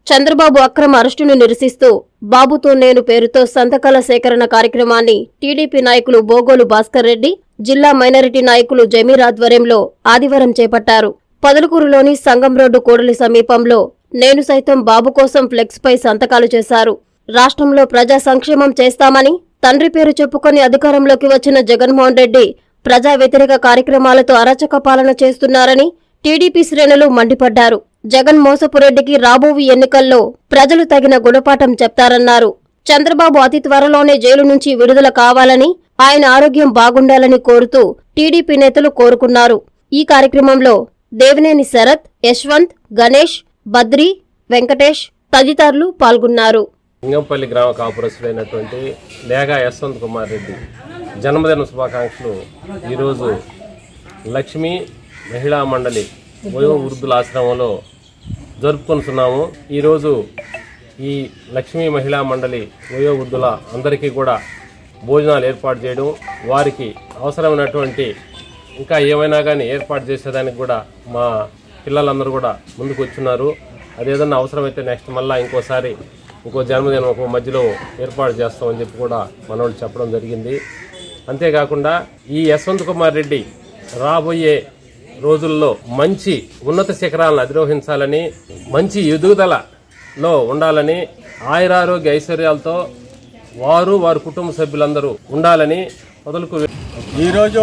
చంద్రబాబు అక్రమ అరెస్టును నిరసిస్తూ బాబుతో నేను పేరుతో సంతకాల సేకరణ కార్యక్రమాన్ని టీడీపీ నాయకులు బోగోలు భాస్కర్ రెడ్డి జిల్లా మైనారిటీ నాయకులు జమీర్ ఆధ్వర్యంలో ఆదివారం చేపట్టారు పదలకూరులోని సంగం రోడ్డు కూడలి సమీపంలో నేను సైతం బాబు కోసం ఫ్లెక్స్ పై సంతకాలు చేశారు రాష్ట్రంలో ప్రజా సంక్షేమం చేస్తామని తండ్రి పేరు చెప్పుకొని అధికారంలోకి వచ్చిన జగన్మోహన్ రెడ్డి ప్రజా వ్యతిరేక కార్యక్రమాలతో అరాచక పాలన చేస్తున్నారని టీడీపీ శ్రేణులు మండిపడ్డారు జగన్ మోసపురెడ్డికి రాబోవు ఎన్నికల్లో ప్రజలు తగిన గుణపాఠం చెప్తారన్నారు చంద్రబాబు అతి త్వరలోనే జైలు నుంచి విడుదల కావాలని ఆయన ఆరోగ్యం బాగుండాలని కోరుతూ టీడీపీ నేతలు కోరుకున్నారు ఈ కార్యక్రమంలో దేవినేని శరత్ యశ్వంత్ గణేష్ బద్రి వెంకటేష్ తదితరులు పాల్గొన్నారు లింగంపల్లి గ్రామ కాపురస్తుడైనటువంటి లేగా యశ్వంత్ కుమార్ రెడ్డి జన్మదిన శుభాకాంక్షలు ఈరోజు లక్ష్మీ మహిళా మండలి వయో వృద్ధుల ఆశ్రమంలో జరుపుకుంటున్నాము ఈరోజు ఈ లక్ష్మీ మహిళా మండలి వయో వృద్ధుల అందరికీ కూడా భోజనాలు ఏర్పాటు చేయడం వారికి అవసరమైనటువంటి ఇంకా ఏమైనా కానీ ఏర్పాటు చేసేదానికి కూడా మా పిల్లలందరూ కూడా ముందుకు వచ్చున్నారు అదేదన్నా అవసరమైతే నెక్స్ట్ మళ్ళీ ఇంకోసారి ఇంకో జన్మదినం ఒక మధ్యలో ఏర్పాటు చేస్తామని చెప్పి కూడా మనోళ్ళు చెప్పడం జరిగింది అంతేకాకుండా ఈ యశ్వంత్ కుమార్ రెడ్డి రాబోయే రోజుల్లో మంచి ఉన్నత శిఖరాలను అధిరోహించాలని మంచి ఎదుగుదలలో ఉండాలని ఆయురారోగ్య ఐశ్వర్యాలతో వారు వారి కుటుంబ సభ్యులందరూ ఉండాలని మొదలుకు ఈరోజు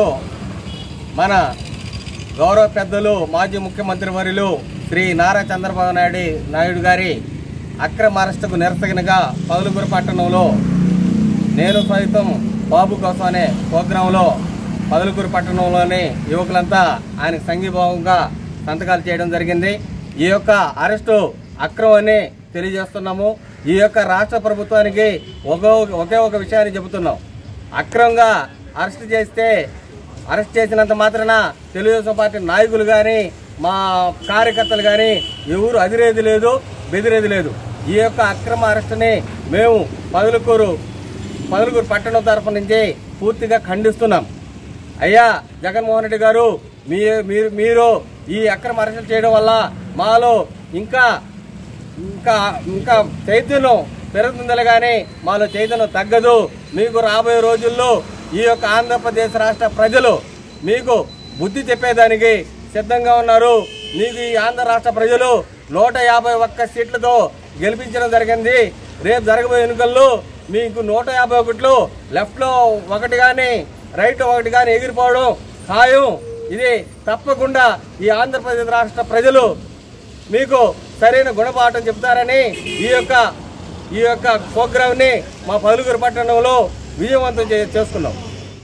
మన గౌరవ పెద్దలు మాజీ ముఖ్యమంత్రి వర్యులు శ్రీ నారా చంద్రబాబు నాయుడు నాయుడు గారి అక్రమ అరెస్టుకు నిరసనగా పదులుగురు పట్టణంలో నేను సైతం బాబు కోసం అనే ప్రోగ్రాంలో పదులుగురు పట్టణంలోని యువకులంతా ఆయనకు సంఘీభావంగా సంతకాలు చేయడం జరిగింది ఈ యొక్క అరెస్టు అక్రమని తెలియజేస్తున్నాము ఈ యొక్క రాష్ట్ర ప్రభుత్వానికి ఒకే ఒకే ఒక విషయాన్ని చెబుతున్నాం అక్రమంగా అరెస్ట్ చేస్తే అరెస్ట్ చేసినంత మాత్రాన తెలుగుదేశం పార్టీ నాయకులు కానీ మా కార్యకర్తలు కానీ ఎవరు అదిరేది లేదు బెదిరేది లేదు ఈ యొక్క అక్రమ అరెస్టుని మేము పదులుకూరు పదులుకూరు పట్టణం తరఫు నుంచి పూర్తిగా ఖండిస్తున్నాం అయ్యా జగన్మోహన్ రెడ్డి గారు మీ మీరు మీరు ఈ అక్రమ అరెస్టులు చేయడం వల్ల మాలో ఇంకా ఇంకా ఇంకా చైతన్యం పెరుగుతుందిలే కానీ మాలో చైతన్యం తగ్గదు మీకు రాబోయే రోజుల్లో ఈ యొక్క ఆంధ్రప్రదేశ్ రాష్ట్ర ప్రజలు మీకు బుద్ధి చెప్పేదానికి సిద్ధంగా ఉన్నారు మీకు ఈ ఆంధ్ర రాష్ట్ర ప్రజలు నూట యాభై ఒక్క సీట్లతో గెలిపించడం జరిగింది రేపు జరగబోయే ఎన్నికల్లో మీకు నూట యాభై ఒకటిలో లెఫ్ట్లో ఒకటి కానీ రైట్ ఒకటి కానీ ఎగిరిపోవడం ఖాయం ఇది తప్పకుండా ఈ ఆంధ్రప్రదేశ్ రాష్ట్ర ప్రజలు మీకు సరైన గుణపాఠం చెప్తారని ఈ యొక్క ఈ యొక్క ప్రోగ్రామ్ని మా పలుగురు పట్టణంలో విజయవంతం చే- చేసుకున్నాం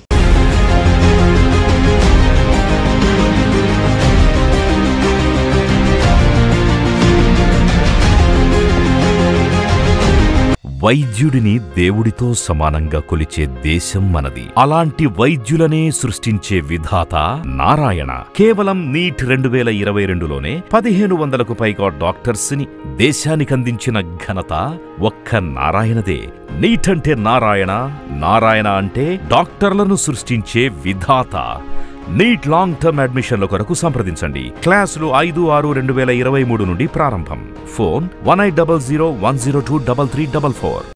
వైద్యుడిని దేవుడితో సమానంగా కొలిచే దేశం మనది అలాంటి వైద్యులనే సృష్టించే విధాత నారాయణ కేవలం నీట్ రెండు వేల ఇరవై రెండులోనే పదిహేను వందలకు పైగా డాక్టర్స్ ని దేశానికందించిన ఘనత ఒక్క నారాయణదే నీట్ అంటే నారాయణ నారాయణ అంటే డాక్టర్లను సృష్టించే విధాత నీట్ లాంగ్ టర్మ్ అడ్మిషన్ల కొరకు సంప్రదించండి క్లాసులు ఐదు ఆరు రెండు వేల ఇరవై మూడు నుండి ప్రారంభం phone one eight double zero one zero two double three double four